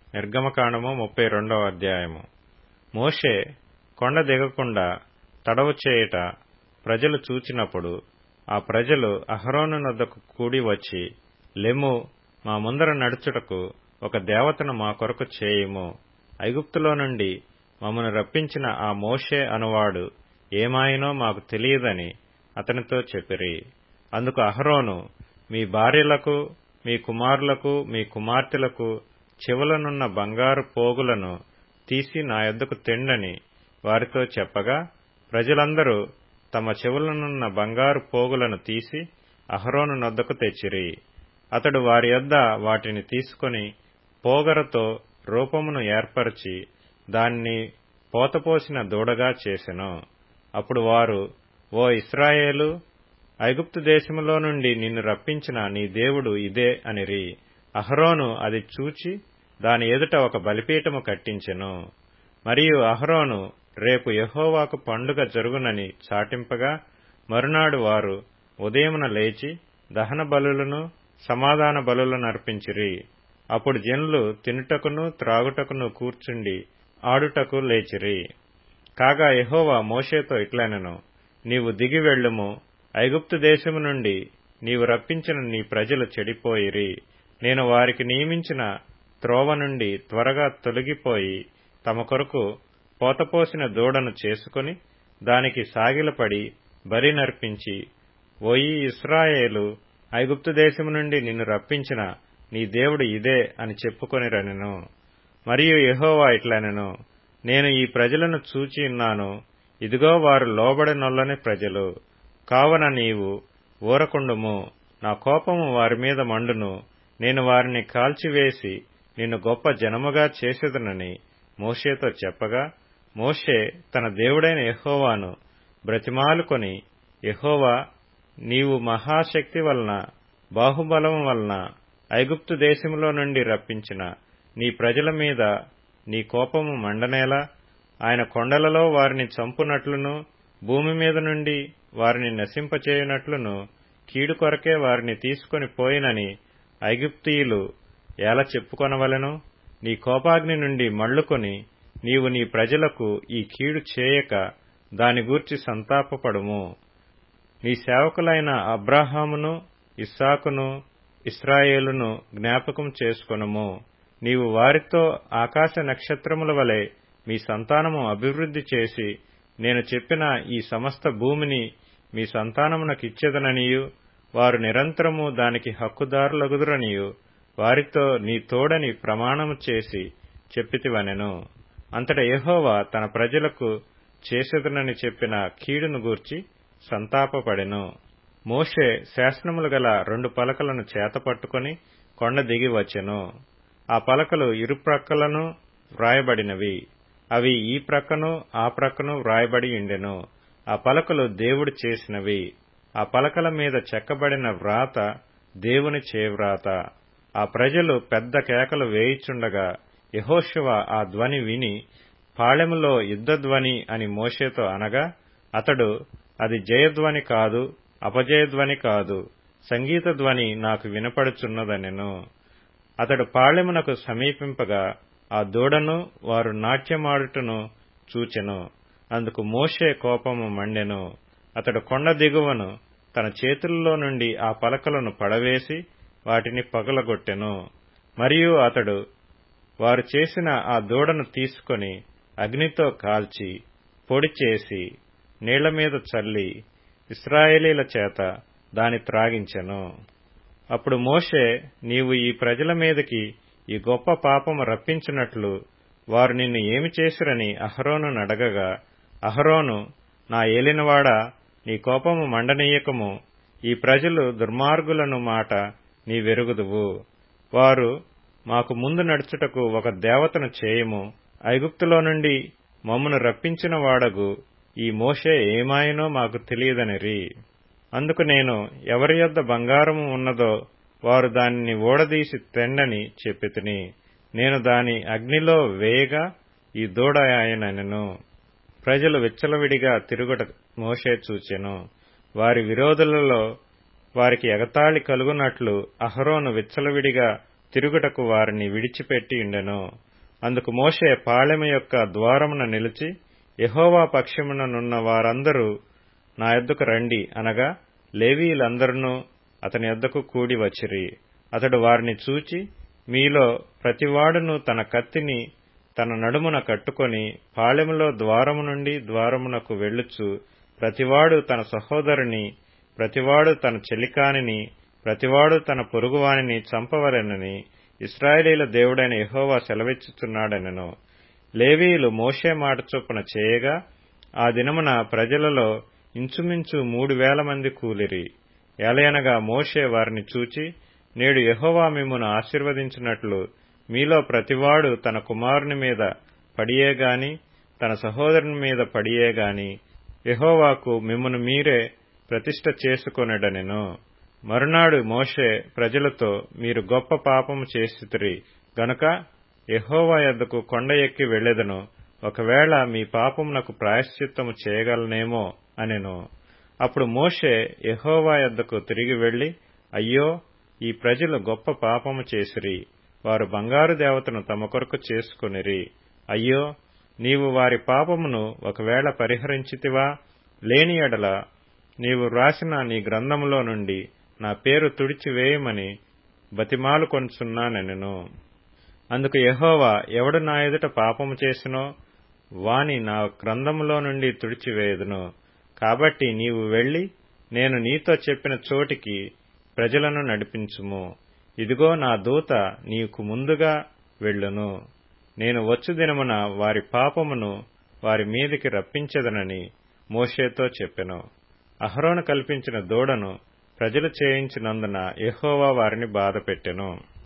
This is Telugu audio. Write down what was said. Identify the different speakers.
Speaker 1: నిర్గమకాండము ముప్పై రెండవ అధ్యాయము మోషే కొండ దిగకుండా తడవు చేయుట ప్రజలు చూచినప్పుడు ఆ ప్రజలు అహరోను నొద్దకు కూడి వచ్చి లెమ్ము మా ముందర నడుచుటకు ఒక దేవతను మా కొరకు చేయుము ఐగుప్తులో నుండి మమ్మను రప్పించిన ఆ మోషే అనువాడు ఏమాయినో మాకు తెలియదని అతనితో చెప్పిరి అందుకు అహరోను మీ భార్యలకు మీ కుమారులకు మీ కుమార్తెలకు చెవులనున్న బంగారు పోగులను తీసి నా యొద్దకు తెండని వారితో చెప్పగా ప్రజలందరూ తమ చెవులనున్న బంగారు పోగులను తీసి అహరోను నొద్దకు తెచ్చిరి అతడు వారి యొద్ద వాటిని తీసుకొని పోగరతో రూపమును ఏర్పరచి దాన్ని పోతపోసిన దూడగా చేసెను అప్పుడు వారు ఓ ఇస్రాయేలు ఐగుప్తు దేశములో నుండి నిన్ను రప్పించిన నీ దేవుడు ఇదే అనిరి అహరోను అది చూచి దాని ఎదుట ఒక బలిపీఠము కట్టించెను మరియు అహరోను రేపు యహోవాకు పండుగ జరుగునని చాటింపగా మరునాడు వారు ఉదయమున లేచి దహన బలులను సమాధాన బలులను అర్పించిరి అప్పుడు జనులు తినుటకును త్రాగుటకును కూర్చుండి ఆడుటకు లేచిరి కాగా యహోవా మోషేతో ఇట్లనెను నీవు దిగి వెళ్ళుము ఐగుప్తు దేశము నుండి నీవు రప్పించిన నీ ప్రజలు చెడిపోయిరి నేను వారికి నియమించిన త్రోవ నుండి త్వరగా తొలగిపోయి తమ కొరకు పోతపోసిన దూడను చేసుకుని దానికి సాగిలపడి బరి నర్పించి ఓయి ఇస్రాయేలు ఐగుప్తు దేశము నుండి నిన్ను రప్పించిన నీ దేవుడు ఇదే అని చెప్పుకొనిరనెను మరియు యహోవా ఇట్లనెను నేను ఈ ప్రజలను చూచి ఉన్నాను ఇదిగో వారు లోబడనొల్లని ప్రజలు కావున నీవు ఊరకుండుము నా కోపము వారి మీద మండును నేను వారిని కాల్చివేసి నిన్ను గొప్ప జనముగా చేసేదనని మోషేతో చెప్పగా మోషే తన దేవుడైన యహోవాను బ్రతిమాలుకొని యహోవా నీవు మహాశక్తి వలన బాహుబలం వలన ఐగుప్తు దేశములో నుండి రప్పించిన నీ ప్రజల మీద నీ కోపము మండనేలా ఆయన కొండలలో వారిని చంపునట్లును భూమి మీద నుండి వారిని నశింపచేయునట్లును కీడు కొరకే వారిని తీసుకొని పోయినని ఐగుప్తీయులు ఎలా చెప్పుకొనవలెను నీ కోపాగ్ని నుండి మళ్లుకొని నీవు నీ ప్రజలకు ఈ కీడు చేయక దాని గూర్చి సంతాపపడుము నీ సేవకులైన అబ్రాహామును ఇస్సాకును ఇస్రాయేలును జ్ఞాపకం చేసుకొనుము నీవు వారితో ఆకాశ నక్షత్రముల వలె మీ సంతానము అభివృద్ధి చేసి నేను చెప్పిన ఈ సమస్త భూమిని మీ సంతానమునకిచ్చెదననియు వారు నిరంతరము దానికి హక్కుదారులగుదురనియు వారితో నీ తోడని ప్రమాణము చేసి చెప్పితివనెను అంతట యహోవా తన ప్రజలకు చేసేదనని చెప్పిన కీడును గూర్చి సంతాపపడెను మోషే శాసనములు గల రెండు పలకలను చేతపట్టుకుని కొండ దిగి వచ్చెను ఆ పలకలు ఇరుప్రక్కలను వ్రాయబడినవి అవి ఈ ప్రక్కను ఆ ప్రక్కను వ్రాయబడి ఉండెను ఆ పలకలు దేవుడు చేసినవి ఆ పలకల మీద చెక్కబడిన వ్రాత దేవుని చేవ్రాత ఆ ప్రజలు పెద్ద కేకలు వేయిచుండగా యహోశివ ఆ ధ్వని విని పాళెములో యుద్ధధ్వని అని మోషేతో అనగా అతడు అది జయధ్వని కాదు అపజయధ్వని కాదు సంగీత ధ్వని నాకు వినపడుచున్నదనెను అతడు పాళెమునకు సమీపింపగా ఆ దూడను వారు నాట్యమాడుటను చూచెను అందుకు మోషే కోపము మండెను అతడు కొండ దిగువను తన చేతుల్లో నుండి ఆ పలకలను పడవేసి వాటిని పగలగొట్టెను మరియు అతడు వారు చేసిన ఆ దూడను తీసుకొని అగ్నితో కాల్చి పొడి చేసి నీళ్ల మీద చల్లి ఇస్రాయేలీల చేత దాని త్రాగించెను అప్పుడు మోషే నీవు ఈ ప్రజల మీదకి ఈ గొప్ప పాపము రప్పించినట్లు వారు నిన్ను ఏమి చేసిరని అహరోను నడగగా అహరోను నా ఏలినవాడా నీ కోపము మండనీయకము ఈ ప్రజలు దుర్మార్గులను మాట నీ వెరుగుదువు వారు మాకు ముందు నడుచుటకు ఒక దేవతను చేయము ఐగుప్తులో నుండి మమ్మను రప్పించిన వాడగు ఈ మోషే ఏమాయనో మాకు తెలియదనిరి అందుకు నేను ఎవరి యొద్ద బంగారము ఉన్నదో వారు దానిని ఓడదీసి తెండని చెప్పితిని నేను దాని అగ్నిలో వేయగా ఈ దూడ ఆయనను ప్రజలు విచ్చలవిడిగా తిరుగుట మోషే చూచెను వారి విరోధులలో వారికి ఎగతాళి కలుగునట్లు అహరోను విచ్చలవిడిగా తిరుగుటకు వారిని విడిచిపెట్టి ఉండెను అందుకు మోషే పాళెము యొక్క ద్వారమున నిలిచి యహోవా పక్షముననున్న వారందరూ నా యొద్దకు రండి అనగా లేవీయులందరూ అతని యొద్దకు కూడి వచ్చిరి అతడు వారిని చూచి మీలో ప్రతివాడును తన కత్తిని తన నడుమున కట్టుకొని పాళెములో ద్వారము నుండి ద్వారమునకు వెళ్ళుచు ప్రతివాడు తన సహోదరుని ప్రతివాడు తన చెలికానిని ప్రతివాడు తన పొరుగువానిని చంపవలెనని ఇస్రాయేలీల దేవుడైన యహోవా సెలవిచ్చుచున్నాడనెను లేవీయులు మోషే మాట చొప్పున చేయగా ఆ దినమున ప్రజలలో ఇంచుమించు మూడు వేల మంది కూలిరి ఎలయనగా మోషే వారిని చూచి నేడు యహోవా మిమ్మును ఆశీర్వదించినట్లు మీలో ప్రతివాడు తన కుమారుని మీద పడియేగాని తన సహోదరుని మీద పడియేగాని యహోవాకు మిమ్మును మీరే ప్రతిష్ట చేసుకొనెడనెను మరునాడు మోషే ప్రజలతో మీరు గొప్ప పాపము చేసితిరి గనుక యహోవా యొద్దకు కొండ ఎక్కి వెళ్లెదను ఒకవేళ మీ పాపమునకు ప్రాయశ్చిత్తము చేయగలనేమో అనెను అప్పుడు మోషే యహోవా యొద్దకు తిరిగి వెళ్లి అయ్యో ఈ ప్రజలు గొప్ప పాపము చేసిరి వారు బంగారు దేవతను తమ కొరకు చేసుకునిరి అయ్యో నీవు వారి పాపమును ఒకవేళ పరిహరించితివా లేని ఎడల నీవు వ్రాసిన నీ గ్రంథములో నుండి నా పేరు తుడిచివేయమని బతిమాలు కొనుచున్నానెను అందుకు యహోవా ఎవడు నా ఎదుట పాపము చేసినో వాని నా గ్రంథములో నుండి తుడిచివేయదును కాబట్టి నీవు వెళ్లి నేను నీతో చెప్పిన చోటికి ప్రజలను నడిపించుము ఇదిగో నా దూత నీకు ముందుగా వెళ్ళును నేను వచ్చు దినమున వారి పాపమును వారి మీదికి రప్పించదనని మోషేతో చెప్పెను అహరోను కల్పించిన దూడను ప్రజలు చేయించినందున యెహోవా వారిని బాధపెట్టెను